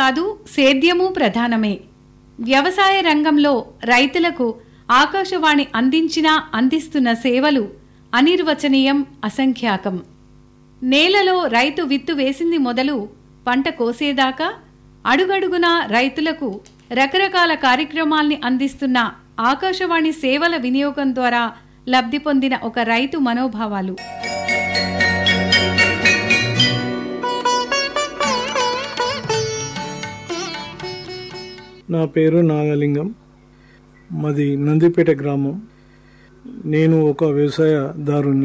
కాదు సేద్యము ప్రధానమే వ్యవసాయ రంగంలో రైతులకు ఆకాశవాణి అందించిన అందిస్తున్న సేవలు అనిర్వచనీయం అసంఖ్యాకం నేలలో రైతు విత్తు వేసింది మొదలు పంట కోసేదాకా అడుగడుగునా రైతులకు రకరకాల కార్యక్రమాల్ని అందిస్తున్న ఆకాశవాణి సేవల వినియోగం ద్వారా లబ్ధి పొందిన ఒక రైతు మనోభావాలు నా పేరు నాగలింగం మాది నందిపేట గ్రామం నేను ఒక వ్యవసాయదారుణ్ణి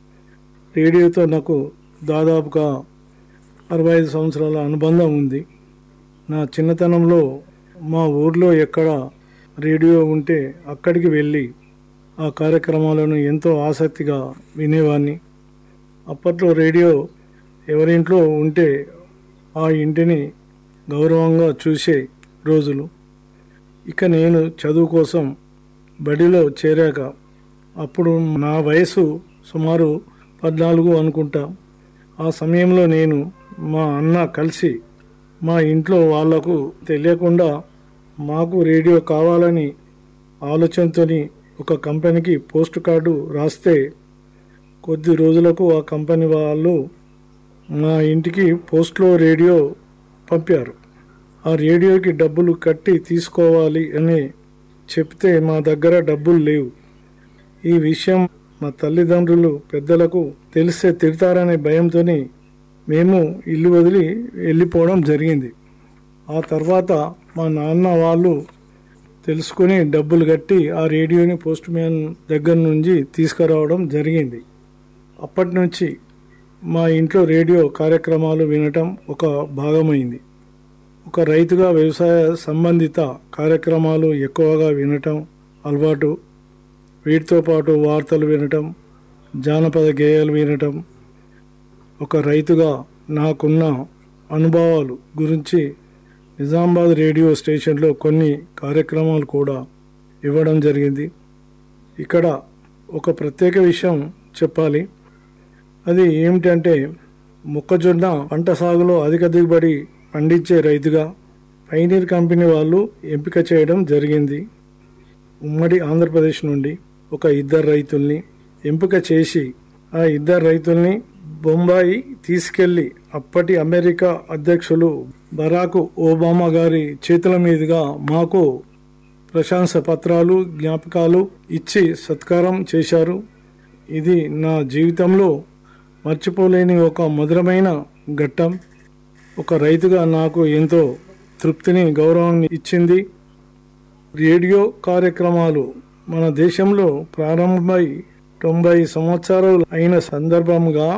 రేడియోతో నాకు దాదాపుగా అరవై ఐదు సంవత్సరాల అనుబంధం ఉంది నా చిన్నతనంలో మా ఊర్లో ఎక్కడ రేడియో ఉంటే అక్కడికి వెళ్ళి ఆ కార్యక్రమాలను ఎంతో ఆసక్తిగా వినేవాడిని అప్పట్లో రేడియో ఎవరింట్లో ఉంటే ఆ ఇంటిని గౌరవంగా చూసే రోజులు ఇక నేను చదువు కోసం బడిలో చేరాక అప్పుడు నా వయసు సుమారు పద్నాలుగు అనుకుంటా ఆ సమయంలో నేను మా అన్న కలిసి మా ఇంట్లో వాళ్లకు తెలియకుండా మాకు రేడియో కావాలని ఆలోచనతోని ఒక కంపెనీకి పోస్ట్ కార్డు రాస్తే కొద్ది రోజులకు ఆ కంపెనీ వాళ్ళు మా ఇంటికి పోస్ట్లో రేడియో పంపారు ఆ రేడియోకి డబ్బులు కట్టి తీసుకోవాలి అని చెప్తే మా దగ్గర డబ్బులు లేవు ఈ విషయం మా తల్లిదండ్రులు పెద్దలకు తెలిస్తే తిడతారనే భయంతో మేము ఇల్లు వదిలి వెళ్ళిపోవడం జరిగింది ఆ తర్వాత మా నాన్న వాళ్ళు తెలుసుకుని డబ్బులు కట్టి ఆ రేడియోని పోస్ట్ మ్యాన్ దగ్గర నుంచి తీసుకురావడం జరిగింది అప్పటి నుంచి మా ఇంట్లో రేడియో కార్యక్రమాలు వినటం ఒక భాగమైంది ఒక రైతుగా వ్యవసాయ సంబంధిత కార్యక్రమాలు ఎక్కువగా వినటం అలవాటు వీటితో పాటు వార్తలు వినటం జానపద గేయాలు వినటం ఒక రైతుగా నాకున్న అనుభవాలు గురించి నిజామాబాద్ రేడియో స్టేషన్లో కొన్ని కార్యక్రమాలు కూడా ఇవ్వడం జరిగింది ఇక్కడ ఒక ప్రత్యేక విషయం చెప్పాలి అది ఏమిటంటే మొక్కజొన్న పంట సాగులో అధిక దిగుబడి పండించే రైతుగా పైనీర్ కంపెనీ వాళ్ళు ఎంపిక చేయడం జరిగింది ఉమ్మడి ఆంధ్రప్రదేశ్ నుండి ఒక ఇద్దరు రైతుల్ని ఎంపిక చేసి ఆ ఇద్దరు రైతుల్ని బొంబాయి తీసుకెళ్లి అప్పటి అమెరికా అధ్యక్షులు బరాక్ ఒబామా గారి చేతుల మీదుగా మాకు ప్రశంస పత్రాలు జ్ఞాపకాలు ఇచ్చి సత్కారం చేశారు ఇది నా జీవితంలో మర్చిపోలేని ఒక మధురమైన ఘట్టం ఒక రైతుగా నాకు ఎంతో తృప్తిని గౌరవాన్ని ఇచ్చింది రేడియో కార్యక్రమాలు మన దేశంలో ప్రారంభమై తొంభై సంవత్సరాలు అయిన సందర్భంగా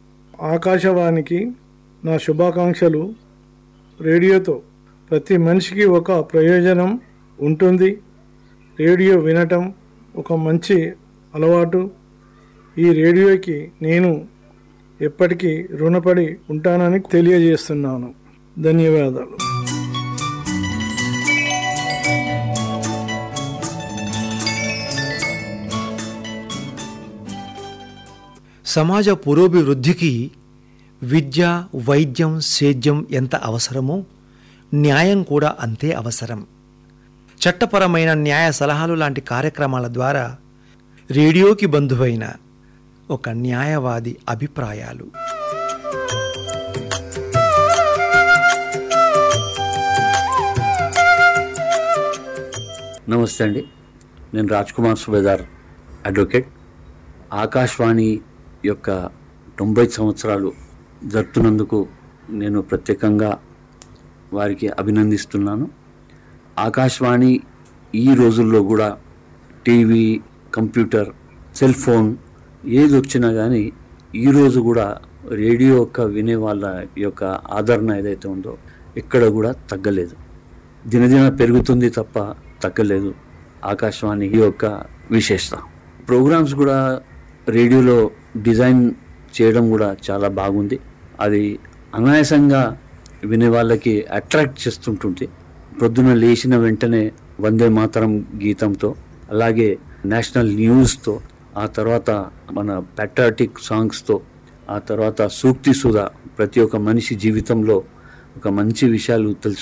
ఆకాశవాణికి నా శుభాకాంక్షలు రేడియోతో ప్రతి మనిషికి ఒక ప్రయోజనం ఉంటుంది రేడియో వినటం ఒక మంచి అలవాటు ఈ రేడియోకి నేను ఎప్పటికీ రుణపడి ఉంటానని తెలియజేస్తున్నాను ధన్యవాదాలు సమాజ పురోభివృద్ధికి విద్య వైద్యం సేద్యం ఎంత అవసరమో న్యాయం కూడా అంతే అవసరం చట్టపరమైన న్యాయ సలహాలు లాంటి కార్యక్రమాల ద్వారా రేడియోకి బంధువైన ఒక న్యాయవాది అభిప్రాయాలు నమస్తే అండి నేను రాజ్ కుమార్ సుబేదార్ అడ్వకేట్ ఆకాశవాణి యొక్క తొంభై సంవత్సరాలు జరుపుతున్నందుకు నేను ప్రత్యేకంగా వారికి అభినందిస్తున్నాను ఆకాశవాణి ఈ రోజుల్లో కూడా టీవీ కంప్యూటర్ సెల్ ఫోన్ ఏది వచ్చినా కానీ ఈరోజు కూడా రేడియో యొక్క వినే వాళ్ళ యొక్క ఆదరణ ఏదైతే ఉందో ఎక్కడ కూడా తగ్గలేదు దినదిన పెరుగుతుంది తప్ప తగ్గలేదు ఆకాశవాణి యొక్క విశేషత ప్రోగ్రామ్స్ కూడా రేడియోలో డిజైన్ చేయడం కూడా చాలా బాగుంది అది అనాయాసంగా వినే వాళ్ళకి అట్రాక్ట్ చేస్తుంటుంది పొద్దున లేచిన వెంటనే వందే మాతరం గీతంతో అలాగే నేషనల్ న్యూస్తో ఆ తర్వాత మన ప్యాట్రాటిక్ సాంగ్స్తో ఆ తర్వాత సూక్తి సుధా ప్రతి ఒక్క మనిషి జీవితంలో ఒక మంచి విషయాలు తెలుసు